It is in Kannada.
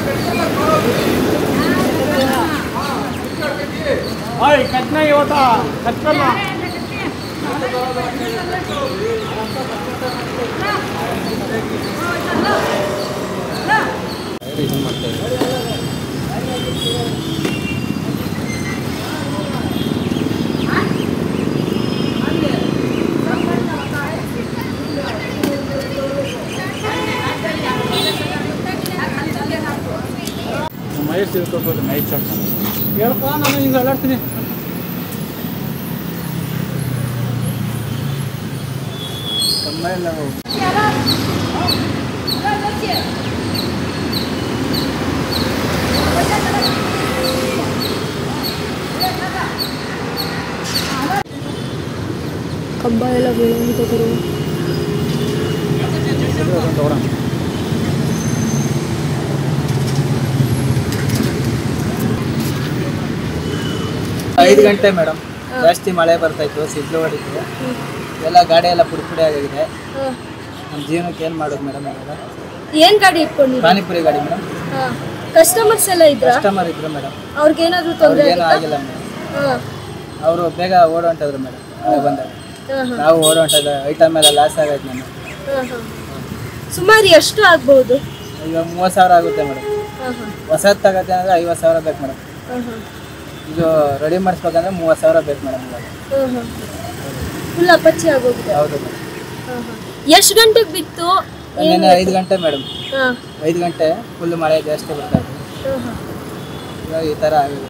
ಓಯ್ ಕಟ್ನ ಇವತ್ತ ಕಟ್ಕಲ್ಲ ಮೈಸ್ ತಿಳ್ಕೊಬೋದು ನೈಟ್ ಶಾಟ್ ಹೇಳಪ್ಪ ನಾನು ಹಿಂಗೆ ಅಲ್ಲಾಡ್ತೀನಿ ಕಮ್ಮಿ ಇಲ್ಲ ಕಂಬ ಎಲ್ಲ ಬೀಳೋಗಿದೆ ಗುರು ತಗೊಳ ಐದು ಗಂಟೆ ಮೇಡಮ್ ಜಾಸ್ತಿ ಮಳೆ ಬರ್ತಾ ಇತ್ತು ಸಿಡ್ಲು ಹೊಡಿತು ಎಲ್ಲ ಗಾಡಿ ಎಲ್ಲ ಪುಡಿ ಪುಡಿ ಆಗಿದೆ ನಮ್ಮ ಜೀವನಕ್ಕೆ ಏನು ಮಾಡೋದು ಮೇಡಮ್ ಇವಾಗ ಏನ್ ಗಾಡಿ ಇಟ್ಕೊಂಡಿದ್ರಿ ಪಾನಿಪುರಿ ಗಾಡಿ ಮೇಡಮ್ ಕಸ್ಟಮರ್ಸ್ ಎಲ್ಲ ಇದ್ರ ಕಸ್ಟಮರ್ ಇದ್ರು ಮೇಡಮ್ ಅವ್ರಿಗೇನಾದ್ರೂ ತೊಂದರೆ ಅವ್ರಿಗೇನು ಆಗಿಲ್ಲ ಮೇಡಮ್ ಅವರು ಬೇಗ ಓಡ್ ಹೊಂಟದ್ರು ಮೇಡಮ್ ಬಂದಾಗ ನಾವು ಓಡ್ ಹೊಂಟದ ಐಟಮ್ ಎಲ್ಲ ಲಾಸ್ ಆಗೈತೆ ಮೇಡಮ್ ಸುಮಾರು ಎಷ್ಟು ಆಗ್ಬಹುದು ಈಗ ಮೂವತ್ತು ಸಾವಿರ ಆಗುತ್ತೆ ಮೇಡಮ್ ಹೊಸದು ತಗತ್ತೆ ಅಂದರೆ ಐವತ್ತು ಸಾವಿರ ಬೇಕು ಮೇಡಮ್ ಇದು ರೆಡಿ ಮಾಡಿಸ್ಬೇಕಂದ್ರೆ ಮೂವತ್ತು ಸಾವಿರ ಬೇಕು ಮೇಡಮ್ ಇವಾಗ ಫುಲ್ ಅಪಚ್ಚಿ ಆಗೋಗಿದೆ ಹೌದು ಮೇಡಮ್ ಎಷ್ಟು ಗಂಟೆಗೆ ಬಿತ್ತು ನಿನ್ನೆ ಐದು ಗಂಟೆ ಮೇಡಮ್ ಹಾ, ಐದು ಗಂಟೆ ಫುಲ್ ಮಳೆ ಜಾಸ್ತಿ ಬರ್ತಾ ಇದೆ ಹಾ, ಹಾ. ಇವಾಗ ಈ ಥರ ಆಗಿದೆ